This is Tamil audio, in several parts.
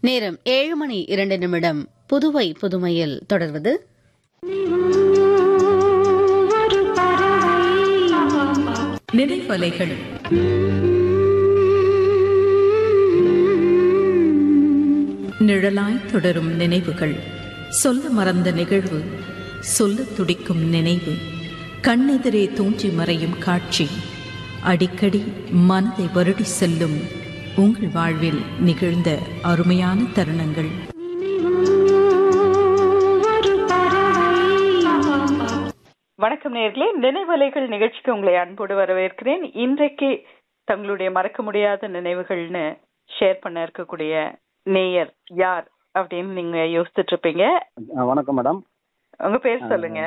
நேரம் ஏழு மணி இரண்டு நிமிடம் புதுவை புதுமையில் தொடர்வது நினைவலைகள் நிழலாய் தொடரும் நினைவுகள் சொல்ல மறந்த நிகழ்வு சொல்ல துடிக்கும் நினைவு கண்ணெதிரே தோன்றி மறையும் காட்சி அடிக்கடி மனதை வருடி செல்லும் உங்கள் வாழ்வில் நிகழ்ந்த அருமையான தருணங்கள் வணக்கம் நேர்களே நினைவலைகள் நிகழ்ச்சிக்கு உங்களை அன்போடு வரவேற்கிறேன் இன்றைக்கு தங்களுடைய மறக்க முடியாத நினைவுகள்னு ஷேர் பண்ண இருக்கக்கூடிய நேயர் யார் அப்படின்னு நீங்க யோசிச்சுட்டு இருப்பீங்க அஹ் வணக்கம் மேடம் உங்க பேர் சொல்லுங்க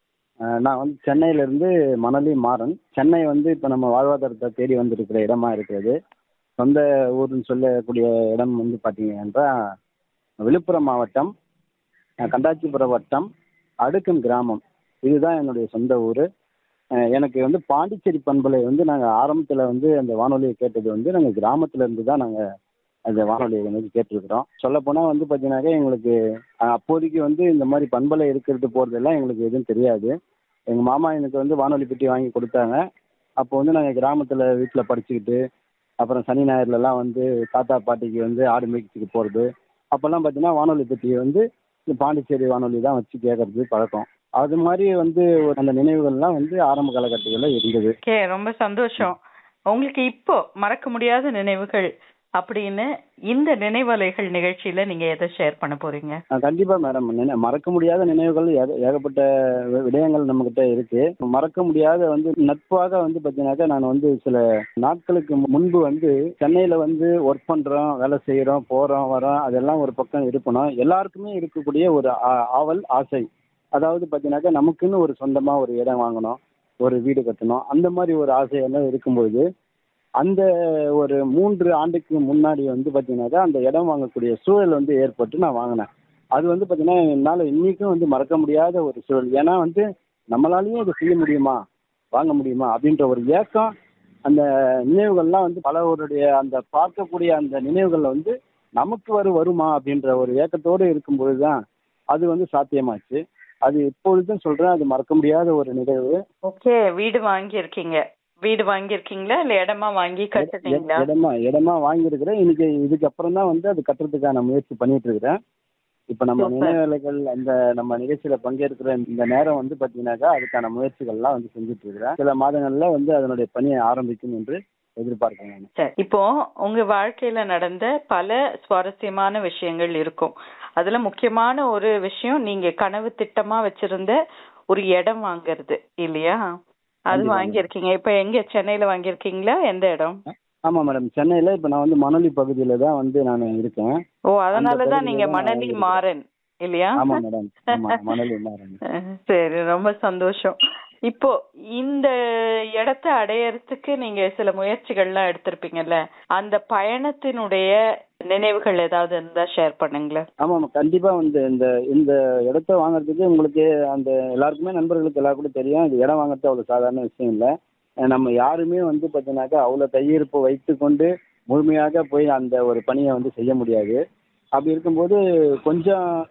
அஹ் நான் வந்து சென்னையில இருந்து மணலி மாறன் சென்னை வந்து இப்போ நம்ம வாழ்வாதாரத்தை தேடி வந்திருக்கிற இடமா இருக்கிறது சொந்த ஊர்னு சொல்லக்கூடிய இடம் வந்து பார்த்தீங்கன்னா விழுப்புரம் மாவட்டம் அஹ் கண்டாச்சிபுரம் வட்டம் அடுக்கும் கிராமம் இதுதான் என்னுடைய சொந்த ஊர் எனக்கு வந்து பாண்டிச்சேரி பண்பலை வந்து நாங்கள் ஆரம்பத்தில் வந்து அந்த வானொலியை கேட்டது வந்து நாங்கள் கிராமத்துல இருந்து தான் நாங்கள் அந்த வானொலியை வந்து கேட்டிருக்கிறோம் சொல்லப்போனால் வந்து பார்த்தீங்கன்னாக்கா எங்களுக்கு அஹ், அப்போதைக்கு வந்து இந்த மாதிரி பண்பலை இருக்கிறது போகிறதெல்லாம் எங்களுக்கு எதுவும் தெரியாது எங்கள் மாமா எனக்கு வந்து வானொலி பெட்டி வாங்கி கொடுத்தாங்க அப்போ வந்து நாங்கள் கிராமத்தில் வீட்டில் படிச்சுக்கிட்டு அப்புறம் சனி ஞாயிறுலலாம் வந்து தாத்தா பாட்டிக்கு வந்து ஆடு மேய்ச்சிக்கு போகிறது அப்போல்லாம் பார்த்தீங்கன்னா வானொலி பெட்டியை வந்து இந்த பாண்டிச்சேரி வானொலி தான் வச்சு கேட்கறது பழக்கம் அது மாதிரி வந்து ஒரு அந்த நினைவுகள்லாம் வந்து ஆரம்ப காலகட்டங்களில் இருந்தது ஓகே ரொம்ப சந்தோஷம் உங்களுக்கு இப்போ மறக்க முடியாத நினைவுகள் அப்படின்னு இந்த நினைவலைகள் நிகழ்ச்சியில நீங்க எதை ஷேர் பண்ண போறீங்க ஆ, கண்டிப்பா மேடம் நினை- மறக்க முடியாத நினைவுகள் ஏக- ஏகப்பட்ட வி- விடயங்கள் நம்மகிட்ட இருக்கு மறக்க முடியாத வந்து நட்பாக வந்து பார்த்தீங்கன்னாக்கா நான் வந்து சில நாட்களுக்கு முன்பு வந்து சென்னையில வந்து ஒர்க் பண்றோம் வேலை செய்யறோம் போறோம் வரோம் அதெல்லாம் ஒரு பக்கம் இருக்கணும் எல்லாருக்குமே இருக்கக்கூடிய ஒரு ஆ- ஆவல் ஆசை அதாவது பார்த்தீங்கன்னாக்கா நமக்குன்னு ஒரு சொந்தமா ஒரு இடம் வாங்கணும் ஒரு வீடு கட்டணும் அந்த மாதிரி ஒரு ஆசையெல்லாம் இருக்கும்பொழுது அந்த ஒரு மூன்று ஆண்டுக்கு முன்னாடி வந்து பார்த்தீங்கன்னாக்கா அந்த இடம் வாங்கக்கூடிய சூழல் வந்து ஏற்பட்டு நான் வாங்கினேன் அது வந்து பார்த்தீங்கன்னா என்னால் இன்னைக்கும் வந்து மறக்க முடியாத ஒரு சூழல் ஏன்னா வந்து நம்மளாலையும் இதை செய்ய முடியுமா வாங்க முடியுமா அப்படின்ற ஒரு ஏக்கம் அந்த நினைவுகள்லாம் வந்து பலவருடைய அந்த பார்க்கக்கூடிய அந்த நினைவுகளில் வந்து நமக்கு வரும் வருமா அப்படின்ற ஒரு ஏக்கத்தோடு இருக்கும்பொழுது தான் அது வந்து சாத்தியமாச்சு அது இப்பொழுதும் சொல்கிறேன் அது மறக்க முடியாத ஒரு நிகழ்வு ஓகே வீடு வாங்கியிருக்கீங்க வீடு வாங்கியிருக்கீங்களா இல்ல இடமா வாங்கி கட்டுனீங்களா இடமா இடமா வாங்கியிருக்கிறேன் இன்னைக்கு இதுக்கு அப்புறம் தான் வந்து அது கட்டுறதுக்கான முயற்சி பண்ணிட்டு இருக்கிறேன் இப்ப நம்ம Super. நினைவேலைகள் அந்த நம்ம நிகழ்ச்சியில பங்கேற்கிற இந்த நேரம் வந்து பாத்தீங்கன்னாக்கா அதுக்கான முயற்சிகள்லாம் வந்து செஞ்சுட்டு இருக்கிறேன் சில மாதங்கள்ல வந்து அதனுடைய பணியை ஆரம்பிக்கும் என்று எதிர்பார்க்கிறேன் நான். சரி இப்போ உங்க வாழ்க்கையில நடந்த பல சுவாரஸ்யமான விஷயங்கள் இருக்கும் அதுல முக்கியமான ஒரு விஷயம் நீங்க கனவு திட்டமா வச்சிருந்த ஒரு இடம் வாங்குறது இல்லையா அது கண்டிப்பா. வாங்கியிருக்கீங்க இப்ப எங்க சென்னையில வாங்கியிருக்கீங்களா எந்த இடம் ஆமா மேடம் சென்னையில இப்ப நான் வந்து மணலி பகுதியில தான் வந்து நான் இருக்கேன் ஓ அதனாலதான் பகுதியில நீங்க தான் மணலி வாங்கியிருக்கேன். மாறன் இல்லையா ஆமா மேடம் ஆமா மணலி மாறன் சரி ரொம்ப சந்தோஷம் இப்போ இந்த இடத்தை அடையறதுக்கு நீங்க சில முயற்சிகள்லாம் எடுத்திருப்பீங்கல்ல அந்த பயணத்தினுடைய நினைவுகள் ஏதாவது இருந்தா ஷேர் பண்ணுங்களேன் ஆமா ஆமா கண்டிப்பா வந்து இந்த இந்த இடத்த வாங்குறதுக்கு உங்களுக்கு அந்த எல்லாருக்குமே நண்பர்களுக்கு எல்லாருக்கும் தெரியும் இது இடம் வாங்குறது அவ்வளவு சாதாரண விஷயம் இல்லை நம்ம யாருமே வந்து பார்த்தீங்கன்னாக்கா அவ்வளோ கையிருப்பு வைத்து கொண்டு முழுமையாக போய் அந்த ஒரு பணியை வந்து செய்ய முடியாது அப்படி இருக்கும்போது கொஞ்சம்